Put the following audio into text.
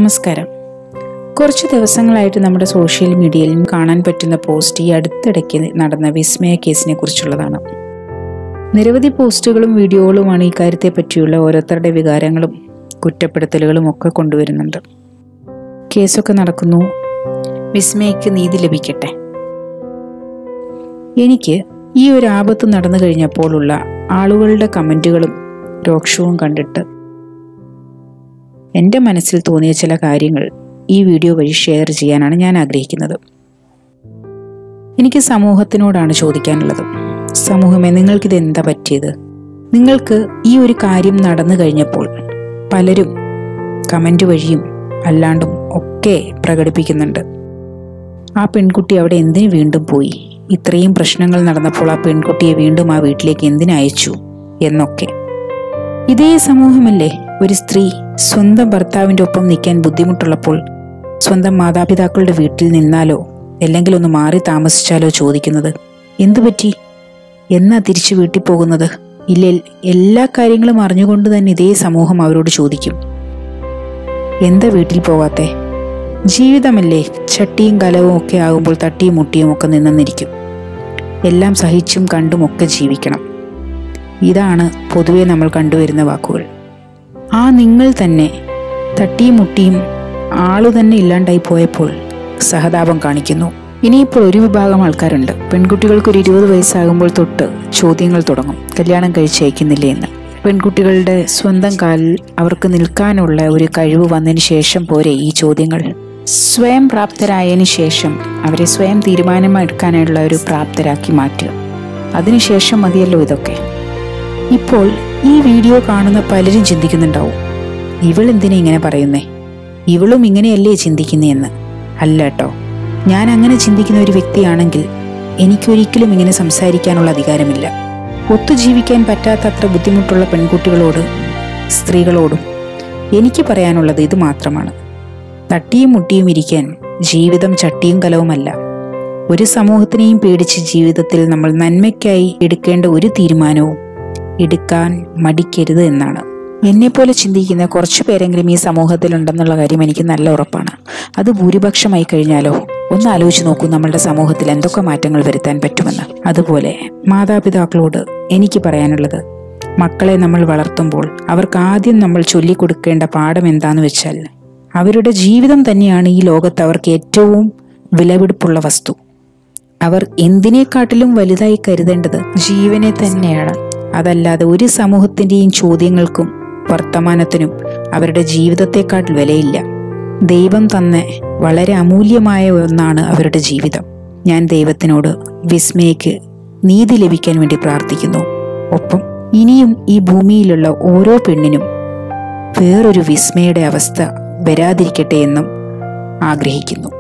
നമസ്കാരം കുറച്ച് ദിവസങ്ങളായിട്ട് നമ്മുടെ സോഷ്യൽ മീഡിയയിലും കാണാൻ പറ്റുന്ന പോസ്റ്റ് ഈ അടുത്തിടയ്ക്ക് നടന്ന വിസ്മയ കേസിനെ കുറിച്ചുള്ളതാണ് നിരവധി പോസ്റ്റുകളും വീഡിയോകളുമാണ് ഈ കാര്യത്തെ പറ്റിയുള്ള ഓരോരുത്തരുടെ വികാരങ്ങളും കുറ്റപ്പെടുത്തലുകളും ഒക്കെ കൊണ്ടുവരുന്നുണ്ട് കേസൊക്കെ നടക്കുന്നു വിസ്മയക്ക് നീതി ലഭിക്കട്ടെ എനിക്ക് ഈ ഒരു ആപത്ത് നടന്നു കഴിഞ്ഞപ്പോഴുള്ള ആളുകളുടെ കമൻറ്റുകളും രോക്ഷവും കണ്ടിട്ട് എൻ്റെ മനസ്സിൽ തോന്നിയ ചില കാര്യങ്ങൾ ഈ വീഡിയോ വഴി ഷെയർ ചെയ്യാനാണ് ഞാൻ ആഗ്രഹിക്കുന്നത് എനിക്ക് സമൂഹത്തിനോടാണ് ചോദിക്കാനുള്ളത് സമൂഹമേ നിങ്ങൾക്കിത് എന്താ പറ്റിയത് നിങ്ങൾക്ക് ഈ ഒരു കാര്യം നടന്നു കഴിഞ്ഞപ്പോൾ പലരും കമൻ്റ് വഴിയും അല്ലാണ്ടും ഒക്കെ പ്രകടിപ്പിക്കുന്നുണ്ട് ആ പെൺകുട്ടി അവിടെ എന്തിനു വീണ്ടും പോയി ഇത്രയും പ്രശ്നങ്ങൾ നടന്നപ്പോൾ ആ പെൺകുട്ടിയെ വീണ്ടും ആ വീട്ടിലേക്ക് എന്തിനു അയച്ചു എന്നൊക്കെ ഇതേ സമൂഹമല്ലേ ഒരു സ്ത്രീ സ്വന്തം ഭർത്താവിൻ്റെ ഒപ്പം നിൽക്കാൻ ബുദ്ധിമുട്ടുള്ളപ്പോൾ സ്വന്തം മാതാപിതാക്കളുടെ വീട്ടിൽ നിന്നാലോ അല്ലെങ്കിൽ ഒന്ന് മാറി താമസിച്ചാലോ ചോദിക്കുന്നത് എന്തു പറ്റി എന്നാ തിരിച്ചു വീട്ടിൽ പോകുന്നത് ഇല്ല എല്ലാ കാര്യങ്ങളും അറിഞ്ഞുകൊണ്ട് തന്നെ ഇതേ സമൂഹം അവരോട് ചോദിക്കും എന്താ വീട്ടിൽ പോകാത്തെ ജീവിതമല്ലേ ചട്ടിയും കലവും ഒക്കെ ആകുമ്പോൾ തട്ടിയും മുട്ടിയും ഒക്കെ നിന്നിരിക്കും എല്ലാം സഹിച്ചും കണ്ടും ഒക്കെ ജീവിക്കണം ഇതാണ് പൊതുവെ നമ്മൾ കണ്ടുവരുന്ന വാക്കുകൾ ആ നിങ്ങൾ തന്നെ തട്ടിയും മുട്ടിയും ആളു തന്നെ ഇല്ലാണ്ടായി പോയപ്പോൾ സഹതാപം കാണിക്കുന്നു ഇനിയിപ്പോൾ ഒരു വിഭാഗം ആൾക്കാരുണ്ട് പെൺകുട്ടികൾക്ക് ഒരു ഇരുപത് വയസ്സാകുമ്പോൾ തൊട്ട് ചോദ്യങ്ങൾ തുടങ്ങും കല്യാണം കഴിച്ചയക്കുന്നില്ലേ എന്ന് പെൺകുട്ടികളുടെ സ്വന്തം കാലിൽ അവർക്ക് നിൽക്കാനുള്ള ഒരു കഴിവ് വന്നതിന് ശേഷം പോരെ ഈ ചോദ്യങ്ങൾ സ്വയം പ്രാപ്തരായതിനു ശേഷം അവരെ സ്വയം തീരുമാനമെടുക്കാനുള്ള ഒരു പ്രാപ്തരാക്കി മാറ്റുക അതിനുശേഷം മതിയല്ലോ ഇതൊക്കെ ഇപ്പോൾ ഈ വീഡിയോ കാണുന്ന പലരും ചിന്തിക്കുന്നുണ്ടാവും ഇവൾ എന്തിനാ ഇങ്ങനെ പറയുന്നേ ഇവളും ഇങ്ങനെയല്ലേ ചിന്തിക്കുന്നതെന്ന് അല്ല കേട്ടോ ഞാൻ അങ്ങനെ ചിന്തിക്കുന്ന ഒരു വ്യക്തിയാണെങ്കിൽ എനിക്കൊരിക്കലും ഇങ്ങനെ സംസാരിക്കാനുള്ള അധികാരമില്ല ഒത്തുജീവിക്കാൻ പറ്റാത്തത്ര ബുദ്ധിമുട്ടുള്ള പെൺകുട്ടികളോട് സ്ത്രീകളോടും എനിക്ക് പറയാനുള്ളത് ഇത് മാത്രമാണ് തട്ടിയും മുട്ടിയും ഇരിക്കാൻ ജീവിതം ചട്ടിയും കലവുമല്ല ഒരു സമൂഹത്തിനെയും പേടിച്ച് ജീവിതത്തിൽ നമ്മൾ നന്മയ്ക്കായി എടുക്കേണ്ട ഒരു തീരുമാനവും എടുക്കാൻ മടിക്കരുത് എന്നാണ് എന്നെപ്പോലെ ചിന്തിക്കുന്ന കുറച്ചു പേരെങ്കിലും ഈ സമൂഹത്തിലുണ്ടെന്നുള്ള കാര്യം എനിക്ക് നല്ല ഉറപ്പാണ് അത് ഭൂരിപക്ഷമായി കഴിഞ്ഞാലോ ഒന്ന് ആലോചിച്ച് നോക്കൂ നമ്മളുടെ സമൂഹത്തിൽ എന്തൊക്കെ മാറ്റങ്ങൾ വരുത്താൻ പറ്റുമെന്ന് അതുപോലെ മാതാപിതാക്കളോട് എനിക്ക് പറയാനുള്ളത് മക്കളെ നമ്മൾ വളർത്തുമ്പോൾ അവർക്ക് ആദ്യം നമ്മൾ ചൊല്ലിക്കൊടുക്കേണ്ട പാഠം എന്താന്ന് വെച്ചാൽ അവരുടെ ജീവിതം തന്നെയാണ് ഈ ലോകത്ത് അവർക്ക് ഏറ്റവും വിലപിടിപ്പുള്ള വസ്തു അവർ എന്തിനേക്കാട്ടിലും വലുതായി കരുതേണ്ടത് ജീവനെ തന്നെയാണ് അതല്ലാതെ ഒരു സമൂഹത്തിൻ്റെയും ചോദ്യങ്ങൾക്കും വർത്തമാനത്തിനും അവരുടെ ജീവിതത്തെക്കാൾ വിലയില്ല ദൈവം തന്നെ വളരെ അമൂല്യമായ ഒന്നാണ് അവരുടെ ജീവിതം ഞാൻ ദൈവത്തിനോട് വിസ്മയക്ക് നീതി ലഭിക്കാൻ വേണ്ടി പ്രാർത്ഥിക്കുന്നു ഒപ്പം ഇനിയും ഈ ഭൂമിയിലുള്ള ഓരോ പെണ്ണിനും വേറൊരു വിസ്മയുടെ അവസ്ഥ വരാതിരിക്കട്ടെ എന്നും ആഗ്രഹിക്കുന്നു